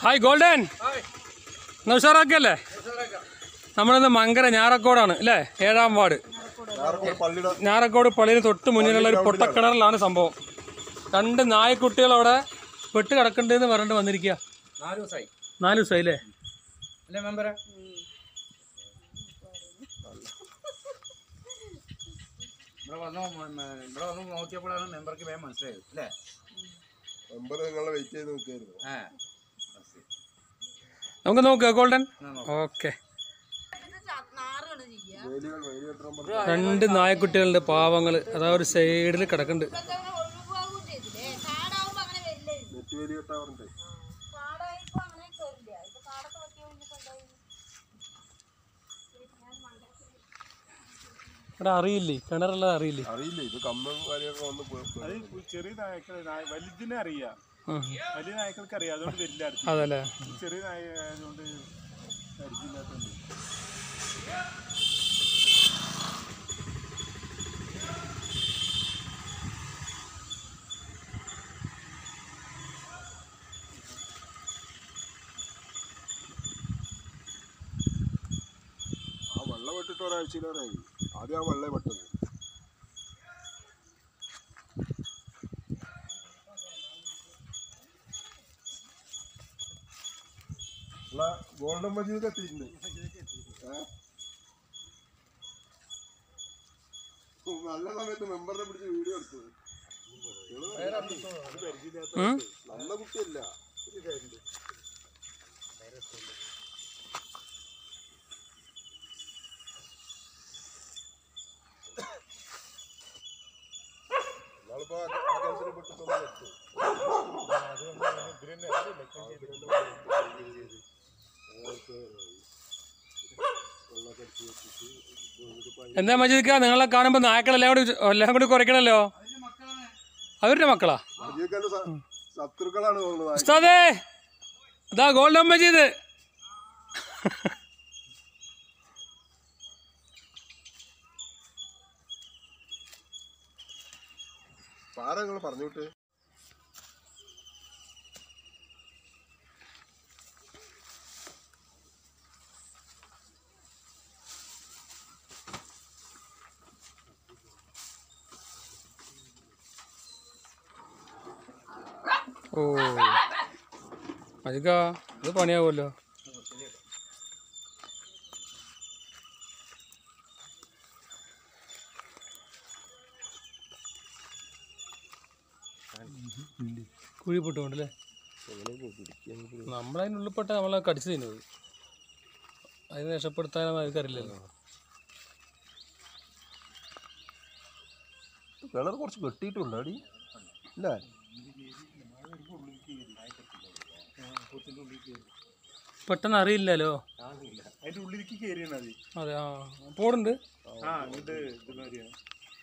Hi golden എന്നാ ഉഷാറാക്കിയല്ലേ നമ്മളിന്ന് മങ്കര ഞാറക്കോടാണ് അല്ലേ ഏഴാം വാർഡ് പള്ളിയുടെ ഞാറക്കോട് പള്ളിന് തൊട്ട് മുന്നിലുള്ള ഒരു പൊട്ടക്കിണറിലാണ് സംഭവം രണ്ട് നായക്കുട്ടികൾ അവിടെ വെട്ട് കിടക്കണ്ടെന്ന് പറഞ്ഞിട്ട് വന്നിരിക്കുക നാല് ദിവസമായി നാല് ദിവസമായി അല്ലേ അല്ലേ മെമ്പറെ ഇവിടെ വന്നു മ- മ- ഇവിടെ വന്ന് നോക്കിയപ്പോഴാണ് മെമ്പർക്ക് വേഗം മനസ്സിലായത് അല്ലേ മെമ്പർ നിങ്ങളെ വെയിറ്റ് ചെയ്ത് നിൽക്കായിരുന്നു ആ നമുക്ക് നോക്കുക ഗോൾഡൻ ഓക്കെ വേലികൾ വേലി കെട്ടണം പറഞ്ഞ് രണ്ട് നായക്കുട്ടികളുണ്ട് പാവങ്ങൾ അതാ ഒരു സൈഡിൽ കിടക്കുന്നുണ്ട് ഒഴിവാകുകയും ചെയ്തില്ലേ കാടാവുമ്പോ അങ്ങനെ വരില്ലേ നെറ്റ് വേലി കെട്ടാ പറഞ്ഞിട്ട് കാടായപ്പോ അങ്ങനെ കേറില്ല ഇപ്പൊ കാടൊക്കെ വെട്ടി കഴിഞ്ഞപ്പോ എന്തായി ഇവിടെ അറിയില്ലേ കിണറുള്ളത് അറിയില്ലേ അറിയില്ല ഇത് കമ്മും കാര്യമൊക്കെ വന്ന് പോയി- പോയി. അത് ചെറിയ നായക്കൾ വലുതിനെ അറിയാം ആ, വലിയ നായ്ക്കൾക്ക് അറിയാം അതുകൊണ്ട് വരില്ല അടുത്ത് അതല്ലേ ഈ ചെറിയ നായ ആയതുകൊണ്ട് പരിചയമില്ലാത്തതുണ്ട് ആ വെള്ളം വിട്ടിട്ട് ഒരാഴ്ചയിലേറായി ആദ്യം ആ വെള്ളം വിട്ടത് അല്ല ഗോൾഡൻ മജീദ് എത്തിയിട്ടുണ്ട് ഏ? നല്ല സമയത്ത് മെമ്പറിനെ പിടിച്ച് വീഡിയോ എടുത്തത് ഉം? നല്ല കുട്ടിയല്ല നാളിപ്പോ ആ കേസിൽ പെട്ടിട്ടൊന്നും എടുത്തു. എന്താ മജീദിക്ക നിങ്ങളെ കാണുമ്പോൾ നായക്കളെല്ലാം കൂടി എല്ലാം കൂടി കുറയ്ക്കണല്ലോ അവരുടെ മക്കളാ മജീദിന്റെ സ- ശത്രുക്കളാണ് തോന്നുന്നത് ഉസ്താദേ അതാ ഗോൾഡൻ മജീദ് പാര നിങ്ങൾ പറഞ്ഞു വിട്ട് ഓ മജിക്ക അത് പണിയാവുമല്ലോ കുഴി പൊട്ടുകൊണ്ടല്ലേ നമ്മളതിനുള്ളിൽപ്പെട്ട നമ്മളെ കടിച്ചു തിന്നത് അതിനെ രക്ഷപ്പെടുത്താനൊന്നും അവർക്കറിയില്ലല്ലോ കിണർ കുറച്ച് കെട്ടിയിട്ടുണ്ട് അടി ഇല്ലേ പെട്ടെന്ന് അറിയില്ലല്ലോ അതിന്റെ ഉള്ളിലേക്ക് കയറിയാണ് അത് അതെ ആ പോടുണ്ട് ആ അങ്ങോട്ട് ഇതെന്ന് അറിയാം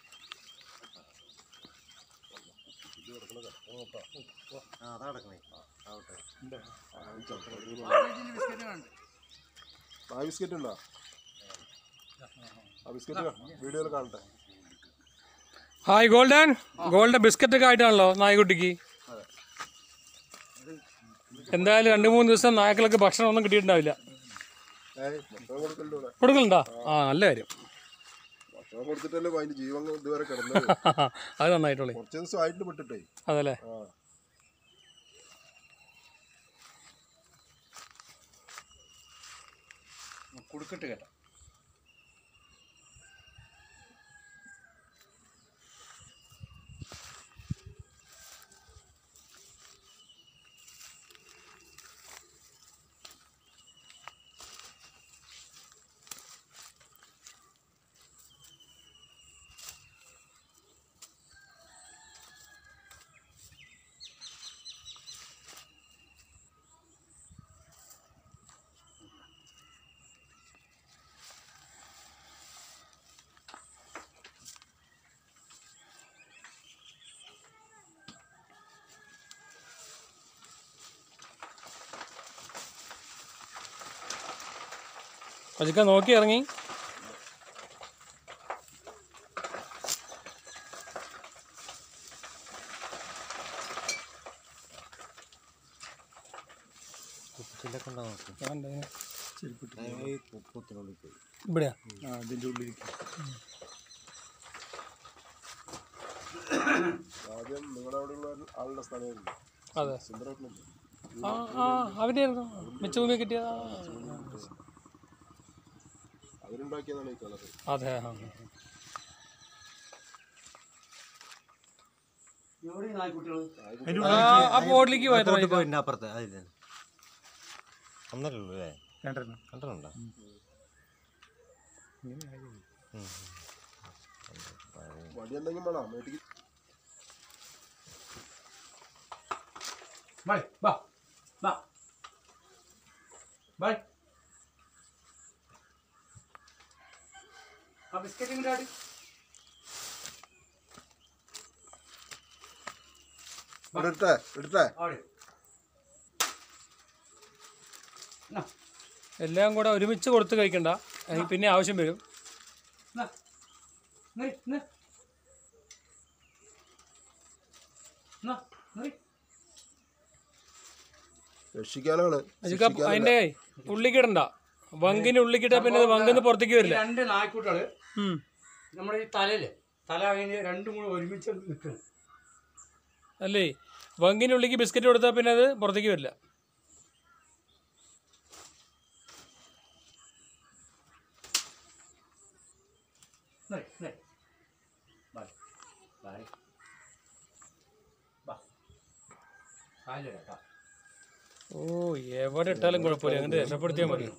ആ ബിസ്ക്കറ്റ് ഉണ്ടോ ആ ബിസ്ക്കറ്റ് വീഡിയോയിൽ കാണട്ടെ ഹായ് ഗോൾഡൻ ഗോൾഡൻ ബിസ്ക്കറ്റ് ഒക്കെ ആയിട്ടാണല്ലോ നായക്കുട്ടിക്ക് എന്തായാലും രണ്ട് മൂന്ന് ദിവസം നായക്കളൊക്കെ ഭക്ഷണം ഒന്നും കിട്ടിയിട്ടുണ്ടാവില്ല ഏയ് ഭക്ഷണം കൊടുക്കലുണ്ട് ഇവിടെ കൊടുക്കലുണ്ടോ ആ നല്ല കാര്യം ഭക്ഷണം കൊടുത്തിട്ടല്ലേ അതിന്റെ ജീവൻ ഇതുവരെ കിടന്നത് അത് നന്നായിട്ടുള്ളേ കുറച്ച് ദിവസം ആയിട്ട് വിട്ടിട്ടേ അതല്ലേ ആ കുടുക്കിട്ട് കേട്ടോ പതുക്കെ നോക്കി ഇറങ്ങി കുപ്പിച്ചില്ലൊക്കെ ഉണ്ടാവും ഞാൻ ഉണ്ടായിന്. കുപ്പത്തിനുള്ളിൽ പോയി ഇവിടെയാ ആ അതിൻ്റെ ഉള്ളിൽ ആദ്യം നിങ്ങളുടെ അവിടെയുള്ള ആളുടെ സ്ഥലമായിരുന്നു അതെ സുന്ദരേട്ടനല്ലേ ആ ആ അവൻ്റെ ആയിരുന്നു മിച്ചഭൂമി കിട്ടിയ അവരുണ്ടാക്കിയതാണ് ഈ കിണറ് അതെ ആ എവിടെ ഈ നായ്ക്കുട്ടികൾ ആ, ആ ബോർഡിലേക്ക് പോയത് തൊട്ട് പോയിട്ടുണ്ട് അപ്പുറത്ത് അതിൽ തന്നെ ഒന്നല്ലേ ഉള്ളൂ അല്ലേ രണ്ടെണ്ണം രണ്ടെണ്ണുണ്ടോ വടി എന്തെങ്കിലും വേണം വീട്ടിൽ ബൈ ബാ ബാ ബൈ ആ ബിസ്ക്കറ്റ് ഇങ്ങോട്ട് ആടി ഇവിടെ എടുത്തേ എടുത്തേ ആടി എന്നാ എല്ലാം കൂടെ ഒരുമിച്ച് കൊടുത്ത് കഴിക്കണ്ട എനിക്ക് പിന്നെ ആവശ്യം വരും എന്നാ നിറി നിറി എന്നാ നിറി രക്ഷിക്കാനാണ് അജിക്ക അതിൻ്റെ ഉള്ളിക്കിടണ്ട വങ്കിന് ഉള്ളിക്കിട്ടാ പിന്നെ അത് വങ്കിന്ന് പുറത്തേക്ക് ഈ വരില്ല രണ്ട് നായ്ക്കുട്ടികള് ഉം. നമ്മുടെ ഈ തലയില് തല അതിന് രണ്ടും കൂടെ ഒരുമിച്ച് നിൽക്കണം അല്ലേ വങ്കിന് ഉള്ളിക്ക് ബിസ്ക്കറ്റ് കൊടുത്താൽ പിന്നെ അത് പുറത്തേക്ക് വരില്ല നിറി നിറി ബൈ ബൈ ബാ കാലിടാ ഓ എവിടെ ഇട്ടാലും കുഴപ്പമില്ല അങ്ങോട്ട് രക്ഷപ്പെടുത്തിയാൽ മതി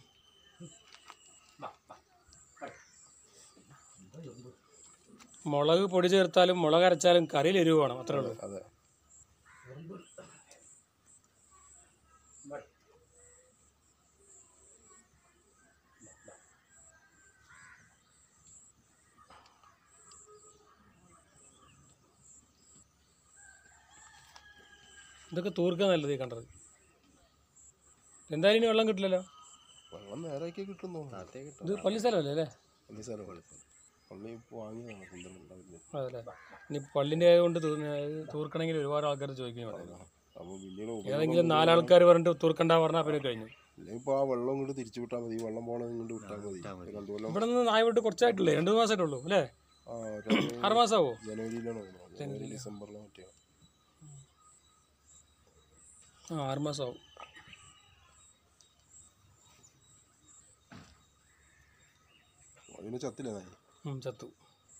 ബാ ബാ ബൈ മുളക് പൊടി ചേർത്താലും മുളക് അരച്ചാലും കറിയിൽ എരിവ് വേണം അത്രേ ഉള്ളൂ അതെ ബൈ ഇതൊക്കെ തൂർക്കാൻ നല്ലത് ഈ കണ്ടത് എന്തായാലും ഇനി വെള്ളം കിട്ടില്ലല്ലോ വെള്ളം നേരാക്കി കിട്ടും തോന്നുന്നു ഇത് പള്ളി സ്ഥലമല്ലേ അല്ലേ പള്ളി സ്ഥലം പള്ളി ഇപ്പോൾ വാങ്ങിയതാണ് കുന്തലുണ്ടാവില്ല അതല്ലേ ഇനി പള്ളിൻ്റെ ആയതുകൊണ്ട് തൂ- ഇത് തൂർക്കണമെങ്കിൽ ഒരുപാട് ആൾക്കാർ ചോദിക്കുകയും വേണം അപ്പോൾ പിന്നീട് ഏതെങ്കിലും നാലാൾക്കാർ പറഞ്ഞിട്ട് തൂർക്കണ്ട പറഞ്ഞാൽ പിന്നെ കഴിഞ്ഞു അല്ലെങ്കിൽ ഇപ്പോൾ ആ വെള്ളം ഇങ്ങോട്ട് തിരിച്ചു വിട്ടാൽ മതി ഈ വെള്ളം പോകണത് ഇങ്ങോട്ട് വിട്ടാൽ മതി രണ്ടു കൊല്ലം ഇവിടെ നിന്ന് നായ വിട്ട് കുറച്ചായിട്ടില്ലേ രണ്ട് മൂന്ന് മാസമായിട്ടേ ഉള്ളൂ അല്ലേ ആ ഒരു ആറ് മാസമാവോ ജനുവരിയിലാണ് തോന്നുന്നത് ജനുവരി ഡിസംബറിലോ മറ്റോ ആ ആറ് മാസമാവും അതിന് ചത്തില്ല നായി ഉം, ചത്തു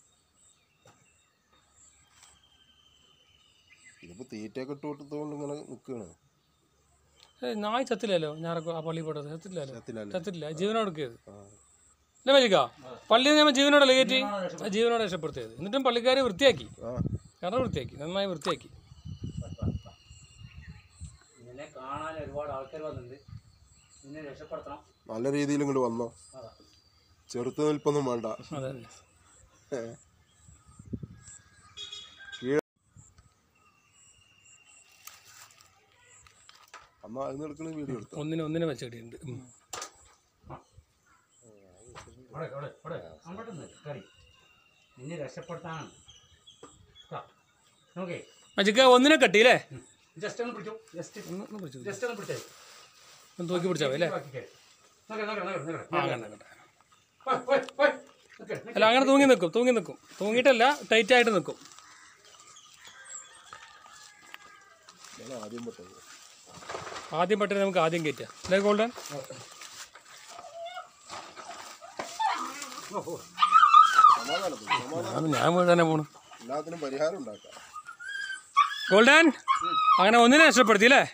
ഇതിപ്പോൾ തീറ്റയൊക്കെ ഇട്ട് കൊടുത്തതുകൊണ്ട് ഇങ്ങനെ നിൽക്കുകയാണ് ഏയ് നായ ചത്തില്ലല്ലോ ഞാനൊക്കെ ആ പള്ളി പോട്ടത് ചത്തില്ലല്ലോ ചത്തില്ലല്ലേ ചത്തില്ല ജീവനോട് എടുക്കിയത് ആ അല്ലേ മജിക്ക പള്ളിയിൽ നമ്മൾ ജീവനോടല്ലേ കയറ്റി ആ ജീവനോടെ രക്ഷപ്പെടുത്തിയത് എന്നിട്ടും പള്ളിക്കാരെ വൃത്തിയാക്കി ആ കാരണം വൃത്തിയാക്കി നന്നായി വൃത്തിയാക്കി നിന്നെ കാണാൻ ഒരുപാട് ആൾക്കാർ വന്നിട്ടുണ്ട് നിന്നെ രക്ഷപ്പെടുത്തണം നല്ല രീതിയിൽ ഇങ്ങോട്ട് വന്നോ അതാ ചെറുത്ത് നിൽപ്പൊന്നും വേണ്ട അതെ അന്നാ അതിന് എടുക്കണ വീഡിയോ എടുത്തു ഒന്നിന് ഒന്നിനെ വെച്ച് കിട്ടിയിട്ടുണ്ട് ഉം. അവിടെ അവിടെ അവിടെ അങ്ങോട്ട് നിൽക്ക് കറി നിന്നെ രക്ഷപ്പെടുത്താനാണ് ഓക്കെ മജിക്ക ഒന്നിനെ കട്ടിയില്ലേ ജസ്റ്റ് ഒന്ന് പിടിച്ചു ജസ്റ്റ് ഒന്ന് ഒന്ന് പിടിച്ചു ജസ്റ്റ് ഒന്ന് പിടിച്ചേ ഒന്ന് തൂക്കി പിടിച്ചാൽ അല്ലേ ആ അങ്ങനെ അങ്ങനെ അല്ല അങ്ങനെ തൂങ്ങി നിൽക്കും തൂങ്ങി നിൽക്കും തൂങ്ങിയിട്ടല്ല ടൈറ്റ് ആയിട്ട് നിൽക്കും ഞാൻ ആദ്യം പെട്ടത് ആദ്യം പെട്ടെന്ന് നമുക്ക് ആദ്യം കയറ്റാം അല്ലേ ഗോൾഡൻ സമാധാനം സമാധാനം അത് ഞാൻ വീട് തന്നെ പോണു എല്ലാത്തിനും പരിഹാരം ഉണ്ടാക്കാം ഗോൾഡൻ അങ്ങനെ ഒന്നിനെ രക്ഷപ്പെടുത്തി അല്ലേ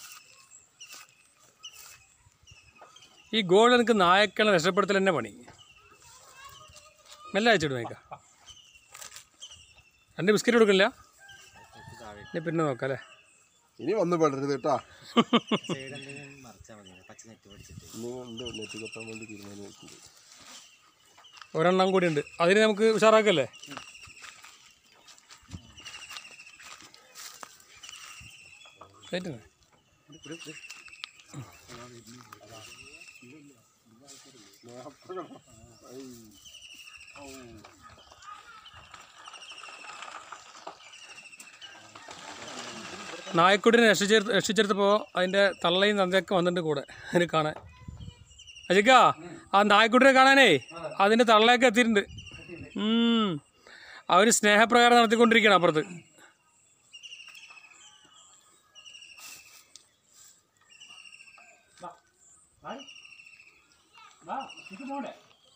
ഈ ഗോൾഡനക്ക് നായക്കളെ രക്ഷപ്പെടുത്തൽ തന്നെ പണി മെല്ലെ അയച്ചിട്ട് നോക്കാം രണ്ട് ബിസ്ക്കറ്റ് കൊടുക്കില്ല ഇനി പിന്നെ നോക്കാം അല്ലേ ഇനി വന്ന് പെടരുത് കേട്ടാ സൈഡ് എന്തെങ്കിലും മറിച്ചാൽ മതി പച്ച നെറ്റ് പിടിച്ചിട്ട് ഇനി എന്ത് നെറ്റ് കെട്ടാൻ വേണ്ടി തീരുമാനിച്ചിട്ടുണ്ട് ഒരെണ്ണം കൂടി ഉണ്ട് അതിന് നമുക്ക് ഉഷാറാക്കല്ലേ കയറ്റുന്നേ നായക്കുട്ടിനെ രക്ഷിച്ചെടുത്ത് രക്ഷിച്ചെടുത്തപ്പോൾ അതിൻ്റെ തള്ളയും തന്തയൊക്കെ വന്നിട്ടുണ്ട് കൂടെ അതിന് കാണാൻ അജിക്ക ആ നായക്കുട്ടിനെ കാണാനേ അതിൻ്റെ തള്ളയൊക്കെ എത്തിയിട്ടുണ്ട് അവർ സ്നേഹപ്രകാരം നടത്തിക്കൊണ്ടിരിക്കുകയാണ് അപ്പുറത്ത് വാ എനിക്ക് പോണ്ടേ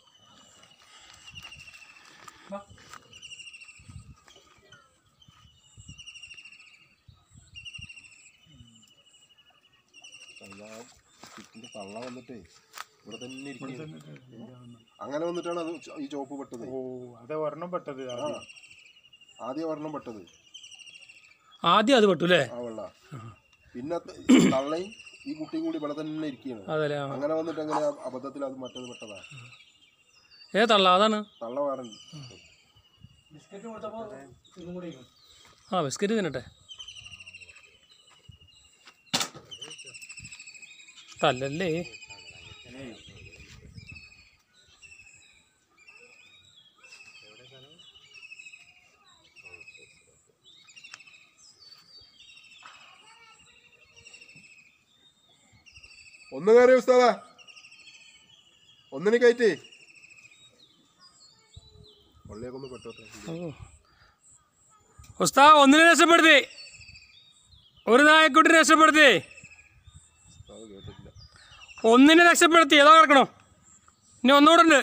ഇതിന്റെ തള്ള വന്നിട്ടേ ഇവിടെ തന്നെ ഇരിക്കുന്നു അങ്ങനെ വന്നിട്ടാണ് അത് ചോ- ഈ ചോപ്പ് പെട്ടത് ഓ അത് ഒരെണ്ണം പെട്ടത് ആ ആദ്യം ഒരെണ്ണം പെട്ടത് ആദ്യം അത് പെട്ടു അല്ലേ ആ വെള്ള പിന്നെ അത് തള്ളയും ഈ കുട്ടിയും കൂടി ഇവിടെ തന്നെ ഇരിക്കുകയാണ് അതല്ലേ ആ. അങ്ങനെ വന്നിട്ട് അങ്ങനെ ആ അബദ്ധത്തിൽ അത് മറ്റത് പെട്ടതാ ഏ തള്ള അതാണ് തള്ള വേറെ ബിസ്ക്കറ്റ് കൊടുത്തപ്പോൾ ഇതും കൂടി ഇരിക്കും. ആ ബിസ്ക്കറ്റ് തിന്നട്ടെ തല്ലല്ലേ ഒന്ന് കയറി ഉസ്താദാ ഒന്നിന് കയറ്റി പള്ളിയൊക്കെ ഒന്ന് പെട്ടോട്ടെ ഓ. ഉസ്താ ഒന്നിനെ രക്ഷപ്പെടുത്തി ഒരു നായക്കുട്ടിനെ രക്ഷപ്പെടുത്തി ഉസ്താദ് കേട്ടിട്ടില്ല ഒന്നിനെ രക്ഷപ്പെടുത്തി ഏതോ കിടക്കണോ ഇനി ഒന്നുകൂടെ ഉണ്ട്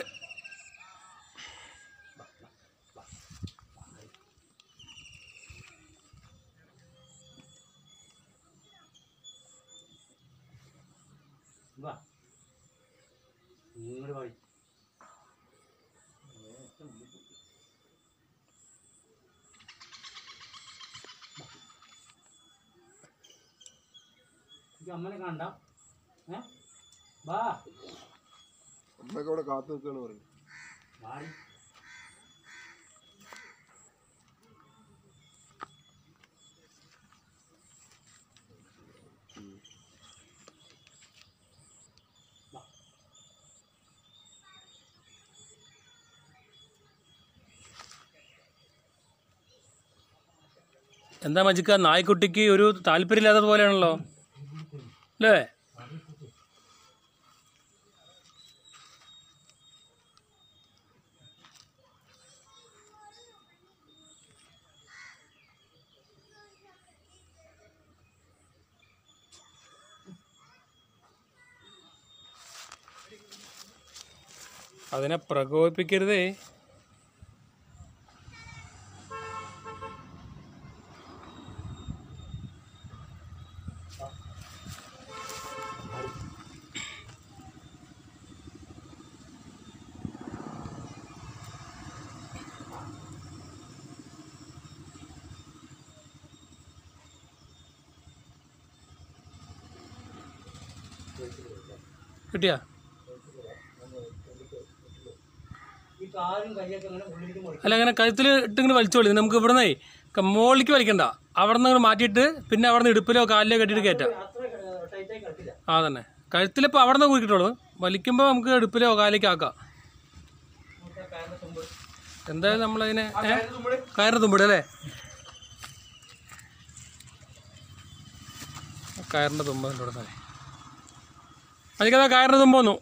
വാ ഇങ്ങോട്ട് വാടി അമ്മനെ കണ്ട ഏ വാ അമ്മയൊക്കെ അവിടെ കാത്തു നിൽക്കുകയാണ് പറയും വാടി എന്താ മജിക്ക നായ്ക്കുട്ടിക്ക് ഒരു താല്പര്യമില്ലാത്തത് പോലെയാണല്ലോ അല്ലേ അതിനെ പ്രകോപിപ്പിക്കരുതേ കിട്ടിയാ ഈ കാലും കൈയൊക്കെ അങ്ങനെ ഉള്ളിലേക്ക് മുറി അല്ല അങ്ങനെ കഴുത്തിൽ ഇട്ടിങ്ങനെ വലിച്ചോളി നമുക്ക് ഇവിടുന്നേ മുകളിലേക്ക് വലിക്കണ്ട അവിടെ നിന്ന് മാറ്റിയിട്ട് പിന്നെ അവിടെ നിന്ന് ഇടുപ്പിലോ കാലിലോ കെട്ടിയിട്ട് കയറ്റാം അത്ര ടൈറ്റായി കളിക്കില്ല ആ തന്നെ കഴുത്തിലിപ്പോൾ അവിടെ നിന്ന് കുറിക്കിട്ടുള്ളൂ വലിക്കുമ്പോൾ നമുക്ക് ഇടുപ്പിലോ കാലിലേക്ക് ആക്കാം നമുക്ക് കാലിന്റെ തുമ്പ് എന്തായാലും നമ്മളതിനെ ഏ? കാലിന്റെ തുമ്പ് കയറിന് തുമ്പിട് അല്ലേ കയറിൻ്റെ തുമ്പ് എൻ്റെ ഇവിടെ തന്നെ അതിക്കതാ കയറിൻ്റെ തുമ്പ് വന്നു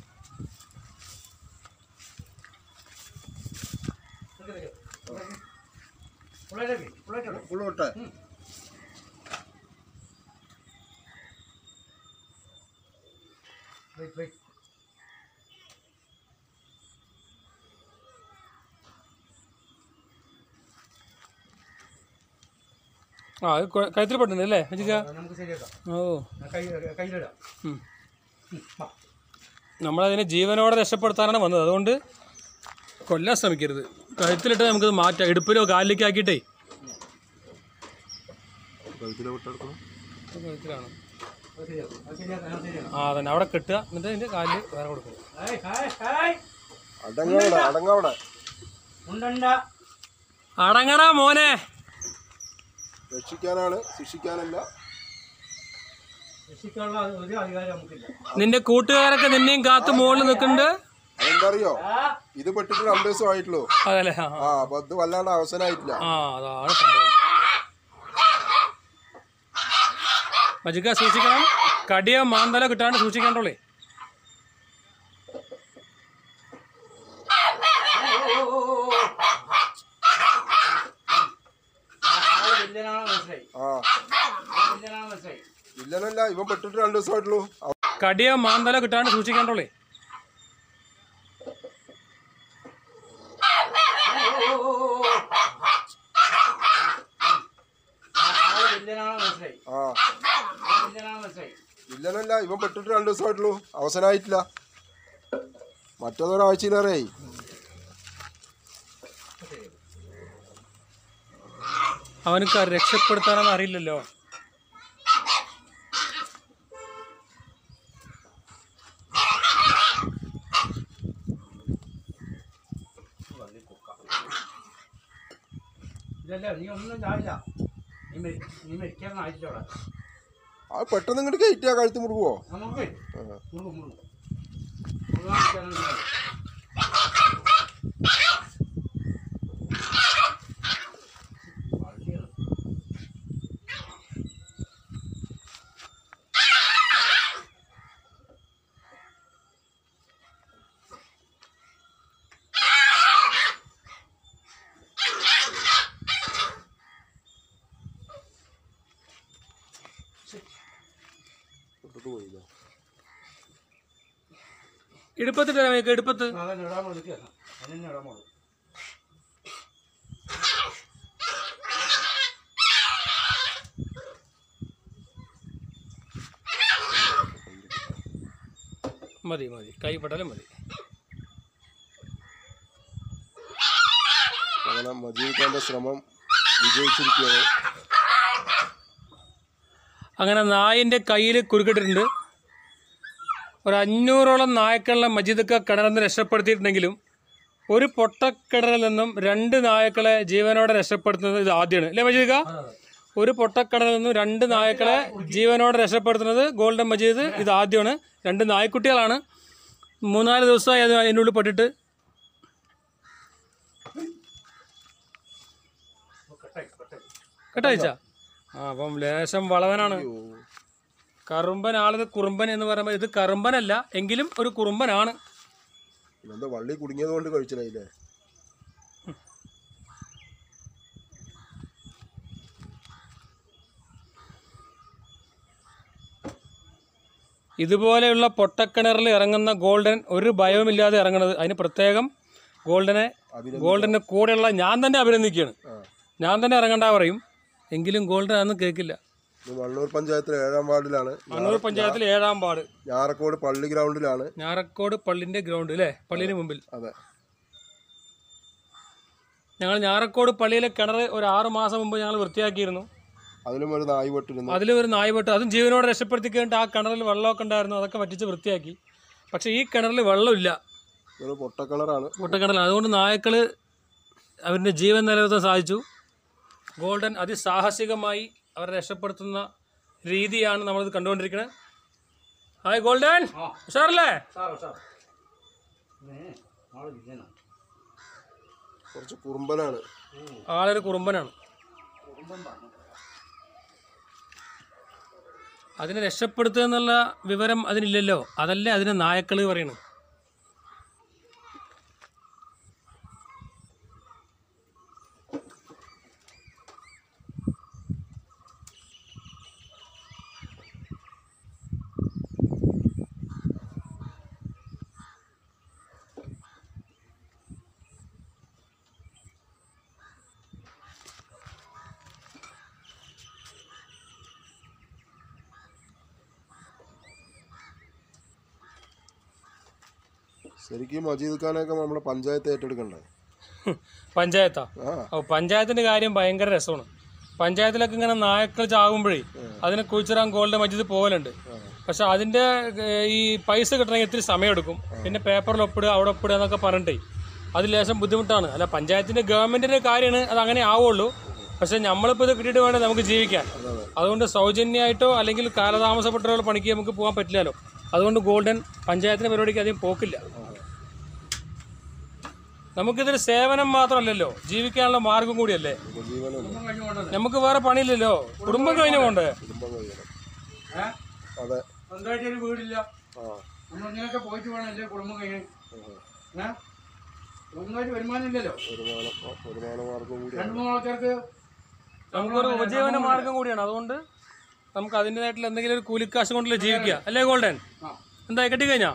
ഫുള്ളായിട്ട് ഫുള്ളായിട്ട് ഫുള്ള് വിട്ടെ വെയിറ്റ് വെയിറ്റ് ആ അത് കൊ- കഴുത്തിൽ പെട്ടുണ്ട് അല്ലേ അജിക്ക നമുക്ക് ശരിയാക്കാം ഓ കൈ കയ്യിലിടാം ഉം. നമ്മളതിനെ ജീവനോടെ രക്ഷപ്പെടുത്താനാണ് വന്നത് അതുകൊണ്ട് കൊല്ലാൻ ശ്രമിക്കരുത് കഴുത്തിലിട്ട് നമുക്കത് മാറ്റാം ഇടുപ്പിലോ കാലിലേക്കോ ആക്കിയിട്ടേ കഴുത്തിലെ വിട്ടെടുക്കണം കഴുത്തിലാണ് അത് ശരിയാക്കാം അത് ശരിയാക്കാം അത് ശരിയാക്കാം ആ തന്നെ അവിടെ കെട്ടുക എന്നിട്ട് അതിൻ്റെ കാലിൽ വേറെ കൊടുക്കും ഹായ് ഹായ് ഹായ് അടങ്ങവിടെ അടങ്ങവിടെ ഉണ്ടണ്ട അടങ്ങടാ മോനെ രക്ഷിക്കാനാണ് ശിക്ഷിക്കാനല്ല രക്ഷിക്കാനുള്ള ഒരു അധികാരം നമുക്കില്ല നിന്റെ കൂട്ടുകാരൊക്കെ നിന്നെയും കാത്ത് മുകളിൽ നിൽക്കുന്നുണ്ട് അതെന്താ അറിയോ ആ ഇത് പെട്ടിട്ട് രണ്ടു ദിവസം ആയിട്ടുള്ളൂ അതല്ലേ ആ ആ അപ്പൊ ഇത് വല്ലാണ്ട് അവസരമായിട്ടില്ല ആ അതാണ് സംഭവം മജിക്ക സൂക്ഷിക്കണം കടിയോ മാന്തലോ കിട്ടാണ്ട് സൂക്ഷിക്കണ്ടോളേ ആള് വില്ലനാണ് മനസ്സിലായി ആ ആള് വില്ലനാണ് മനസ്സിലായി ഇല്ലനല്ല ഇവൻ പെട്ടിട്ട് രണ്ടു ദിവസമായിട്ടുള്ളൂ അവ- കടിയോ മാന്തലോ കിട്ടാണ്ട് സൂക്ഷിക്കണ്ടോളേ ആള് വില്ലനാണ് മനസ്സിലായി ആ ആള് വില്ലനാണ് മനസ്സിലായി ഇല്ലനല്ല ഇവൻ പെട്ടിട്ട് രണ്ടു ദിവസമായിട്ടുള്ളൂ അവസാനമായിട്ടില്ല മറ്റൊരാഴ്ചയിലേറെയായി അവനക്ക് രക്ഷപ്പെടുത്താനൊന്നും അറിയില്ലല്ലോ ഇല്ലല്ല നീ ഒന്നും ചാവില്ല നീ മരി നീ മരിക്കാൻ ആയിട്ടില്ല അവിടെ ആ പെട്ടെന്ന് ഇങ്ങോട്ട് കയറ്റിയാ കഴുത്ത് മുറുകുവോ നമുക്ക് ആ. മുറുകും മുറുകും മുറുകാൻ നിൽക്കാനൊന്നും ഇല്ല. വള്ളിയാണ്. പെട്ടിട്ട് പോയില്ല ഇടുപ്പത്തിട്ട് നമുക്ക് ഇടുപ്പത്ത് അതന്നെ ഇടാൻ പോലും നിൽക്കുക അതന്നെ ഇടാൻ പോലും മതി മതി കൈ പെട്ടാലും മതി അങ്ങനെ മജീദിക്കാന്റെ ശ്രമം വിജയിച്ചിരിക്കുകയാണ് അങ്ങനെ നായിൻ്റെ കയ്യിൽ കുരുക്കിട്ടിട്ടുണ്ട് ഒരു അഞ്ഞൂറോളം നായക്കളെ മജീദക്ക കിണറിൽ നിന്ന് രക്ഷപ്പെടുത്തിയിട്ടുണ്ടെങ്കിലും ഒരു പൊട്ടക്കിണറിൽ നിന്നും രണ്ട് നായക്കളെ ജീവനോടെ രക്ഷപ്പെടുത്തുന്നത് ഇത് ആദ്യമാണ് അല്ലേ മജീദക്ക ഒരു പൊട്ടക്കിണറിൽ നിന്നും രണ്ട് നായക്കളെ ജീവനോടെ രക്ഷപ്പെടുത്തുന്നത് ഗോൾഡൻ മജീദ് ഇത് ആദ്യമാണ് രണ്ട് നായ്ക്കുട്ടികളാണ് മൂന്നാല് ദിവസമായി അത് അതിൻ്റെ ഉള്ളിൽ പെട്ടിട്ട് കേട്ടോ ആ അപ്പം ലേശം വളവനാണ് കറുമ്പൻ ആളിത് കുറുമ്പൻ എന്ന് പറയുമ്പോൾ ഇത് കറുമ്പനല്ല എങ്കിലും ഒരു കുറുമ്പനാണ് ഇതെന്താ വള്ളി കുടുങ്ങിയത് കൊണ്ട് കഴിച്ചില്ലേ ഇതുപോലെയുള്ള പൊട്ടക്കിണറിൽ ഇറങ്ങുന്ന ഗോൾഡൻ ഒരു ഭയവുമില്ലാതെ ഇറങ്ങുന്നത് അതിന് പ്രത്യേകം ഗോൾഡനെ ഗോൾഡൻ്റെ കൂടെയുള്ള ഞാൻ തന്നെ അഭിനന്ദിക്കുകയാണ് ആ. ഞാൻ തന്നെ ഇറങ്ങണ്ട പറയും എങ്കിലും ഗോൾഡൻ അതൊന്നും കേൾക്കില്ല ഇത് വള്ളൂർ പഞ്ചായത്തിലെ ഏഴാം വാർഡിലാണ് കണ്ണൂർ പഞ്ചായത്തിൽ ഏഴാം വാർഡ് ഞാറക്കോട് പള്ളി ഗ്രൗണ്ടിലാണ് ഞാറക്കോട് പള്ളിൻ്റെ ഗ്രൗണ്ട് അല്ലേ പള്ളിന് മുമ്പിൽ അതെ ഞങ്ങൾ ഞാറക്കോട് പള്ളിയിലെ കിണർ ഒരു ആറ് മാസം മുമ്പ് ഞങ്ങൾ വൃത്തിയാക്കിയിരുന്നു അതിലും ഒരു നായി പെട്ടിരുന്നു അതിൽ ഒരു നായ് പെട്ട് അതും ജീവനോടെ രക്ഷപ്പെടുത്തി കഴിഞ്ഞിട്ട് ആ കിണറിൽ വെള്ളമൊക്കെ ഉണ്ടായിരുന്നു അതൊക്കെ വറ്റിച്ച് വൃത്തിയാക്കി പക്ഷേ ഈ കിണറിൽ വെള്ളമില്ല ഒരു പൊട്ടക്കിണറാണ് മുട്ടക്കിണറിൽ അതുകൊണ്ട് നായക്കൾ അവരുടെ ജീവൻ നിലനിർത്താൻ സാധിച്ചു ഗോൾഡൻ അതിസാഹസികമായി അവരെ രക്ഷപ്പെടുത്തുന്ന രീതിയാണ് നമ്മളിത് കണ്ടുകൊണ്ടിരിക്കുന്നത് ഹായ് ഗോൾഡൻ ആ. ഉഷാറല്ലേ സാറോ സാർ ഇവനെ ആള് വില്ലനാണ് കുറച്ച് കുറുമ്പനാണ് ആളൊരു കുറുമ്പനാണ് കുടുംബം പറഞ്ഞു അതിനെ രക്ഷപ്പെടുത്തുക എന്നുള്ള വിവരം അതിനില്ലല്ലോ അതല്ലേ അതിനെ നായക്കൾ പറയണത് ശരിക്കും മജീദ് ഖാനൊക്കെ നമ്മുടെ പഞ്ചായത്ത് ഏറ്റെടുക്കണ്ടേ പഞ്ചായത്താ ആ ഓ പഞ്ചായത്തിന്റെ കാര്യം ഭയങ്കര രസമാണ് പഞ്ചായത്തിലൊക്കെ ഇങ്ങനെ നായക്കൾ ചാകുമ്പോഴേ അതിനെ കുഴിച്ചിടാൻ ഗോൾഡ് മജിദ് പോകലുണ്ട് പക്ഷെ അതിന്റെ ഏർ, ഈ പൈസ കിട്ടണമെങ്കിൽ ഇത്തിരി സമയമെടുക്കും പിന്നെ പേപ്പറിൽ ഒപ്പിടുക അവിടെ ഒപ്പിടുക എന്നൊക്കെ പറഞ്ഞിട്ടേ അത് ലേശം ബുദ്ധിമുട്ടാണ് അല്ല പഞ്ചായത്തിന്റെ ഗവൺമെന്റിന്റെ കാര്യമാണ് അത് അങ്ങനെ ആവുള്ളൂ പക്ഷെ നമ്മളിപ്പോൾ ഇത് കിട്ടിയിട്ട് വേണ്ടേ നമുക്ക് ജീവിക്കാൻ അതുകൊണ്ട് സൗജന്യമായിട്ടോ അല്ലെങ്കിൽ കാലതാമസപ്പെട്ടോ പണിക്ക് നമുക്ക് പോകാൻ പറ്റില്ലല്ലോ അതുകൊണ്ട് ഗോൾഡൻ പഞ്ചായത്തിന്റെ പരിപാടിക്ക് അധികം പോക്കില്ല നമുക്കിതൊരു സേവനം മാത്രമല്ലല്ലോ ജീവിക്കാനുള്ള മാർഗം കൂടിയല്ലേ ഉപജീവനമല്ല നമുക്ക് വേറെ പണിയില്ലല്ലോ കുടുംബം കഴിഞ്ഞു പോണ്ടേ കുടുംബം കഴിയണം ഏ അതെ സ്വന്തമായിട്ട് ഒരു വീടില്ല ആ നമ്മൾ ഇങ്ങനെയൊക്കെ പോയിട്ട് വേണം എൻ്റെ കുടുംബം കഴിയാൻ ഉം. ഏ സ്വന്തമായിട്ട് വരുമാനം ഇല്ലല്ലോ വരുമാനം വരുമാന മാർഗം കൂടി രണ്ട് മൂന്ന് ആൾക്കാർക്ക് നമുക്കൊരു ഉപജീവന മാർഗം കൂടിയാണ് അതുകൊണ്ട് നമുക്ക് അതിൻ്റെതായിട്ടുള്ള എന്തെങ്കിലും ഒരു കൂലിക്കാശ് കൊണ്ടല്ലേ ജീവിക്കുക അല്ലേ ഗോൾഡൻ ആ. എന്തായി കെട്ടിക്കഴിഞ്ഞാ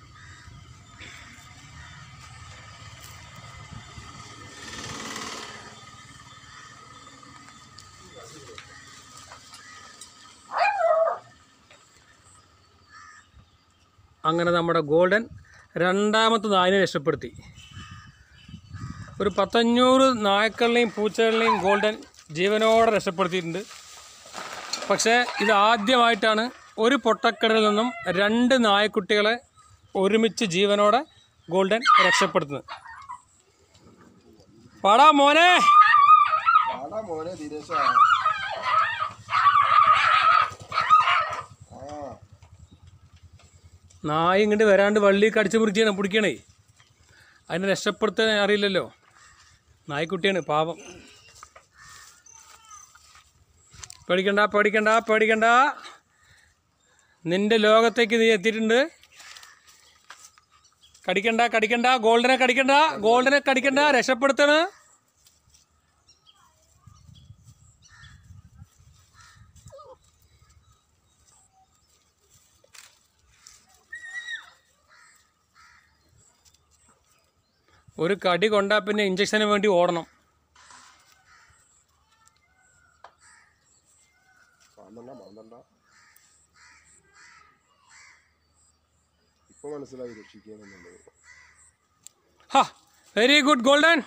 അങ്ങനെ നമ്മുടെ ഗോൾഡൻ രണ്ടാമത്തെ നായിനെ രക്ഷപ്പെടുത്തി ഒരു പത്തഞ്ഞൂറ് നായ്ക്കളിനെയും പൂച്ചകളിനെയും ഗോൾഡൻ ജീവനോടെ രക്ഷപ്പെടുത്തിയിട്ടുണ്ട് പക്ഷേ ഇത് ആദ്യമായിട്ടാണ് ഒരു പൊട്ടക്കടലിൽ നിന്നും രണ്ട് നായക്കുട്ടികളെ ഒരുമിച്ച് ജീവനോടെ ഗോൾഡൻ രക്ഷപ്പെടുത്തുന്നത് പാടാ മോനെ ആടാ മോനെ ദിനേശ ആ നായ ഇങ്ങോട്ട് വരാണ്ട് വള്ളി കടിച്ചു പിടിച്ചാണ് പിടിക്കണേ അതിനെ രക്ഷപ്പെടുത്താൻ അറിയില്ലല്ലോ നായ്ക്കുട്ടിയാണ് പാവം പേടിക്കണ്ട പേടിക്കണ്ട പേടിക്കണ്ട നിന്റെ ലോകത്തേക്ക് നീ എത്തിയിട്ടുണ്ട് കടിക്കണ്ട കടിക്കണ്ട ഗോൾഡനെ കടിക്കണ്ട ഗോൾഡനെ കടിക്കണ്ട രക്ഷപ്പെടുത്തണ് ഒരു കടി കൊണ്ടാ പിന്നെ ഇഞ്ചക്ഷന് വേണ്ടി ഓടണം മാന്തണ്ട മാന്തണ്ട ഇപ്പൊ മനസ്സിലായി രക്ഷിക്കാന്നുള്ളത് ഹാ വെരി ഗുഡ് ഗോൾഡൻ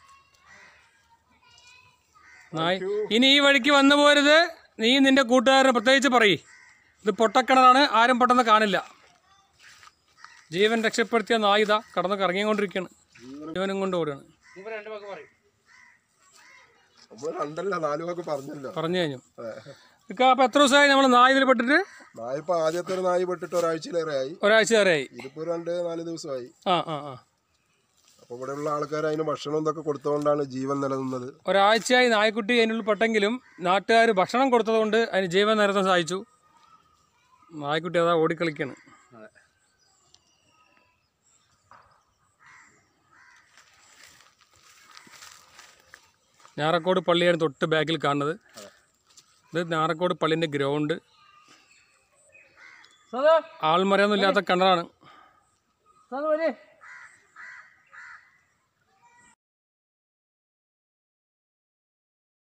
നായ് ഇനി ഈ വഴിക്ക് വന്നു പോരുത് നീ നിന്റെ കൂട്ടുകാരനെ പ്രത്യേകിച്ച് പറയ് ഇത് പൊട്ടക്കിണറാണ് ആരും പെട്ടെന്ന് കാണില്ല ജീവൻ രക്ഷപ്പെടുത്തിയ നായ് ഇതാ കടന്ന് കറങ്ങിക്കൊണ്ടിരിക്കുകയാണ് ജീവനും കൊണ്ട് ഓടുകയാണ് ഇവർ രണ്ട് പേർക്ക് പറയും നമ്മൾ രണ്ടല്ല നാലു വാക്ക് പറഞ്ഞല്ലോ പറഞ്ഞു കഴിഞ്ഞു അതെ. ഇക്ക അപ്പം എത്ര ദിവസമായി നമ്മൾ നായ് ഇതിൽ പെട്ടിട്ട് നായ ഇപ്പൊ ആദ്യത്തെ ഒരു നായി പെട്ടിട്ട് ഒരാഴ്ചയിലേറെ ആയി ഒരാഴ്ച വരെയായി ഇതിപ്പോ രണ്ട് നാല് ദിവസമായി ആ ആ ആ അപ്പൊ ഇവിടെയുള്ള ആൾക്കാർ അതിന് ഭക്ഷണം ഇതൊക്കെ കൊടുത്തുകൊണ്ടാണ് ജീവൻ നിലനിന്നത് ഒരാഴ്ചയായി നായ്ക്കുട്ടി അതിനുള്ളിൽ പെട്ടെങ്കിലും നാട്ടുകാർ ഭക്ഷണം കൊടുത്തതുകൊണ്ട് അതിന് ജീവൻ നിലനിർത്താൻ സാധിച്ചു നായ്ക്കുട്ടി അതാ ഓടിക്കളിക്കാണ് ഞാറക്കോട് പള്ളിയാണ് തൊട്ട് ബാക്കിൽ കാണുന്നത് ഇത് ഞാറക്കോട് പള്ളിൻ്റെ ഗ്രൗണ്ട് ആൾമരയൊന്നും ഇല്ലാത്ത കിണറാണ്